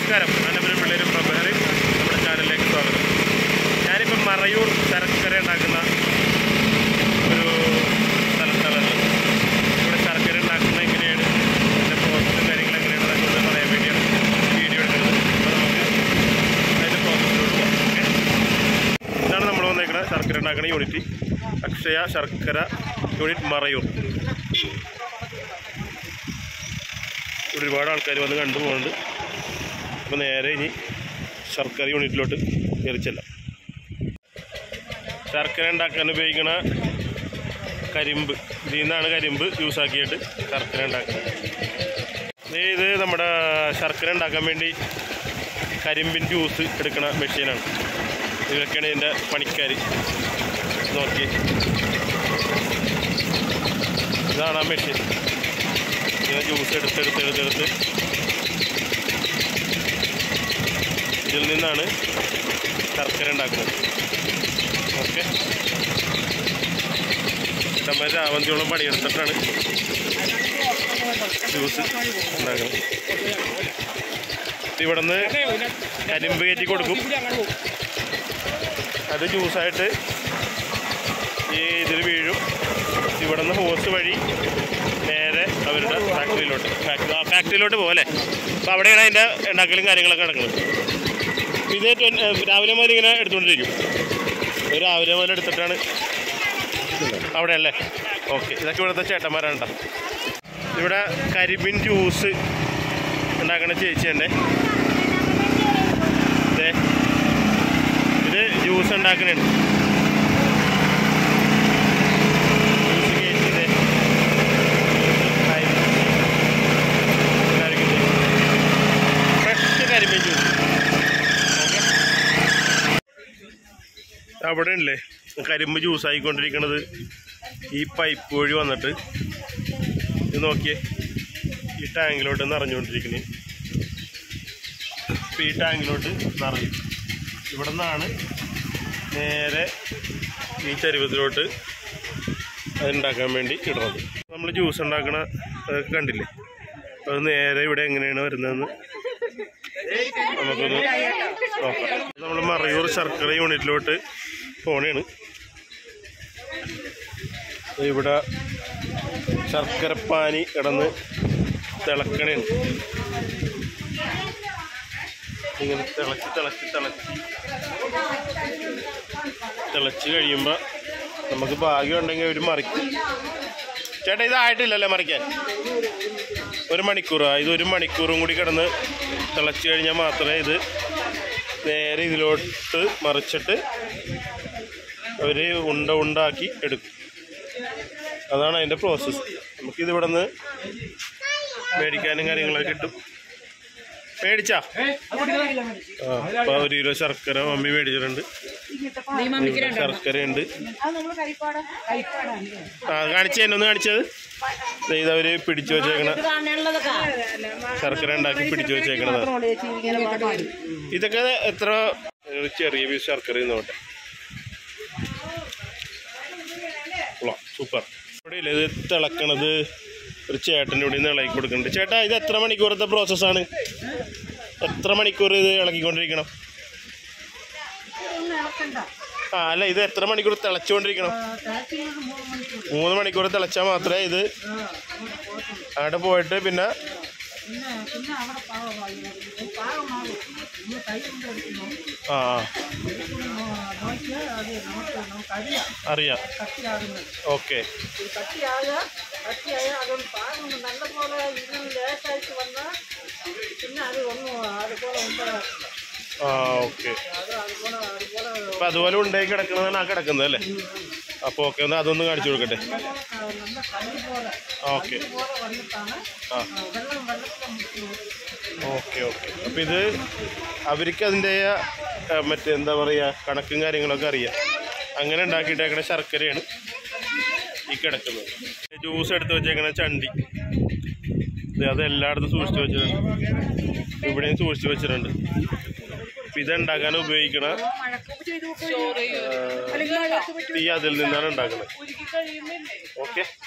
നമസ്കാരം അനപുരം പിള്ളേരും പ്രഭേറും നമ്മുടെ ചാനലിലേക്ക് സ്വാഗതം ഞാനിപ്പം മറയൂർ ശർക്കര ഉണ്ടാക്കുന്ന ഒരു സ്ഥലത്താണ് ഇവിടെ ശർക്കര ഉണ്ടാക്കുന്ന എങ്ങനെയാണ് അതിൻ്റെ പ്രോസസ്സും കാര്യങ്ങളും എങ്ങനെയാണ് എന്നൊക്കെ പറയാൻ വേണ്ടിയാണ് വീഡിയോ എടുക്കുന്നത് അപ്പോൾ നമുക്ക് അതിൻ്റെ പ്രോസസ്സിലോട്ട് പോകാം ഓക്കെ ഇതാണ് നമ്മൾ വന്നേക്കുന്നത് ശർക്കര ഉണ്ടാക്കുന്ന യൂണിറ്റ് അക്ഷയ ശർക്കര യൂണിറ്റ് മറയൂർ ഇവിടെ ഒരുപാട് ആൾക്കാർ വന്ന് കണ്ടു പോകുന്നുണ്ട് അപ്പോൾ നേരെ ഇനി ശർക്കര യൂണിറ്റിലോട്ട് കയറിച്ചല്ല ശർക്കര ഉണ്ടാക്കാൻ ഉപയോഗിക്കുന്ന കരിമ്പ് ഇതിൽ നിന്നാണ് കരിമ്പ് യൂസ് ആക്കിയിട്ട് ശർക്കര ഉണ്ടാക്കുന്നത് ദേ ഇത് നമ്മുടെ ശർക്കര ഉണ്ടാക്കാൻ വേണ്ടി കരിമ്പിൻ ജ്യൂസ് എടുക്കുന്ന മെഷീനാണ് ഇവരൊക്കെയാണ് ഇതിൻ്റെ പണിക്കാർ നോക്കി ഇതാണ് ആ മെഷീൻ ഇങ്ങനെ ജ്യൂസ് എടുത്തെടുത്ത് എടുത്തെടുത്ത് ഇതിൽ നിന്നാണ് ശർക്കര ഉണ്ടാക്കുന്നത് ഓക്കെ ഇഷ്ടംമാർ രാവന്തിയോളം പണിയെടുത്തിട്ടാണ് ജ്യൂസ് ഉണ്ടാക്കുന്നത് ഇവിടെ നിന്ന് കരിമ്പ് കയറ്റി കൊടുക്കും അത് ജ്യൂസായിട്ട് ഈ ഇതിൽ വീഴും ഇവിടെ നിന്ന് ഹോസ് വഴി നേരെ അവരുടെ ഫാക്ടറിയിലോട്ട് ഫാക്ടറി ആ ഫാക്ടറിയിലോട്ട് പോലെ അപ്പോൾ അവിടെയാണ് അതിൻ്റെ ഉണ്ടാക്കലും കാര്യങ്ങളൊക്കെ നടക്കുന്നത് ഇത് ട്വൻ- ഏ, രാവിലെ മുതൽ ഇങ്ങനെ എടുത്തുകൊണ്ടിരിക്കും ഒരു രാവിലെ മുതൽ എടുത്തിട്ടാണ് അവിടെ അല്ലേ ഓക്കെ ഇതൊക്കെ ഇവിടുത്തെ ചേട്ടന്മാരാണ് കേട്ടോ ഇവിടെ കരിമ്പിൻ ജ്യൂസ് ഉണ്ടാക്കണ ചേച്ചി തന്നെ ദേ, ഇത് ജ്യൂസ് ഉണ്ടാക്കുന്നുണ്ട് ജ്യൂസ് കയറ്റി ദേ. ഫ്രഷ് കരിമീൻ ജ്യൂസ് അവിടെ ഉണ്ടല്ലേ കരിമ്പ് ജ്യൂസ് ആയിക്കൊണ്ടിരിക്കണത് ഈ പൈപ്പ് വഴി വന്നിട്ട് ഇത് നോക്കിയേ ഈ ടാങ്കിലോട്ട് നിറഞ്ഞുകൊണ്ടിരിക്കുന്നത് ഇപ്പം ഈ ടാങ്കിലോട്ട് നിറയും ഇവിടെ നിന്നാണ് നേരെ ഈ ചരുവത്തിലോട്ട് അതുണ്ടാക്കാൻ വേണ്ടി ഇടുന്നത് നമ്മൾ ജ്യൂസ് ഉണ്ടാക്കണ അതൊക്കെ കണ്ടില്ലേ അത് നേരെ ഇവിടെ എങ്ങനെയാണ് വരുന്നതെന്ന് നമുക്കൊന്ന് നോക്കാം നമ്മൾ മറയൂർ ശർക്കര യൂണിറ്റിലോട്ട് പോണേണ് ഇവിടെ ശർക്കരപ്പാനി കിടന്ന് തിളക്കണേണ് ഇങ്ങനെ തിളച്ച് തിളച്ച് തിളച്ച് തിളച്ച് കഴിയുമ്പോൾ നമുക്ക് ഭാഗ്യം ഉണ്ടെങ്കിൽ ഒരു മറിക്കും ചേട്ടാ ഇതായിട്ടില്ലല്ലേ മറിക്കാൻ ഒരു മണിക്കൂറാ ഇത് ഒരു മണിക്കൂറും കൂടി കിടന്ന് തിളച്ച് കഴിഞ്ഞാൽ മാത്രമേ ഇത് നേരെ ഇതിലോട്ട് മറിച്ചിട്ട് അവർ ഉണ്ട ഉണ്ടാക്കി എടുക്കും അതാണ് അതിൻ്റെ പ്രോസസ്സ് നമുക്കിത് ഇവിടെ നിന്ന് മേടിക്കാനും കാര്യങ്ങളൊക്കെ കിട്ടും മേടിച്ചാ ആ അപ്പോൾ ഒരു കിലോ ശർക്കര മമ്മി മേടിച്ചിട്ടുണ്ട് ഇവിടെ ശർക്കരയുണ്ട് ആ കാണിച്ചു തന്നെ ഒന്ന് കാണിച്ചത് ദേ ഇതവര് പിടിച്ചു വെച്ചേക്കണ ശർക്കര ഉണ്ടാക്കി പിടിച്ചു വെച്ചേക്കണതാണ് ഇതൊക്കെ എത്ര ഒരു ചെറിയ പീസ് ശർക്കര നോട്ടെ കൊള്ളാം സൂപ്പർ ഇവിടെ ഇല്ല ഇത് തിളക്കണത് ഒരു ചേട്ടൻ്റെ ഇവിടെ നിന്ന് ഇളക്കി കൊടുക്കുന്നുണ്ട് ചേട്ടാ ഇത് എത്ര മണിക്കൂറത്തെ പ്രോസസ്സാണ് എത്ര മണിക്കൂർ ഇത് ഇളക്കിക്കൊണ്ടിരിക്കണം ആ അല്ല ഇത് എത്ര മണിക്കൂർ തിളച്ചുകൊണ്ടിരിക്കണം മൂന്ന് മണിക്കൂർ തിളച്ചാൽ മാത്രമേ ഇത് അവിടെ പോയിട്ട് പിന്നെ ആ ആ. അറിയാം ഓക്കെ ആ ഓക്കെ അപ്പം അതുപോലെ ഉണ്ടായി കിടക്കുന്നതാണ് ആ കിടക്കുന്നത് അല്ലേ അപ്പോൾ ഓക്കെ ഒന്ന് അതൊന്ന് കാണിച്ചു കൊടുക്കട്ടെ ഓക്കെ ആ ഓക്കെ ഓക്കെ അപ്പം ഇത് അവർക്ക് അതിൻ്റെ മറ്റേ എന്താ പറയുക കണക്കും കാര്യങ്ങളൊക്കെ അറിയാം അങ്ങനെ ഉണ്ടാക്കിയിട്ടേക്കണ ശർക്കരയാണ് ഈ കിടക്കുന്നത് ജ്യൂസ് എടുത്ത് വെച്ചേക്കണ ചണ്ടി ഇത് അത് എല്ലായിടത്തും സൂക്ഷിച്ച് വെച്ചിട്ടുണ്ട് ഇവിടെയും സൂക്ഷിച്ച് വെച്ചിട്ടുണ്ട് അപ്പം ഇതുണ്ടാക്കാൻ ഉപയോഗിക്കണ തീ അതിൽ നിന്നാണ് ഉണ്ടാക്കുന്നത് ഓക്കെ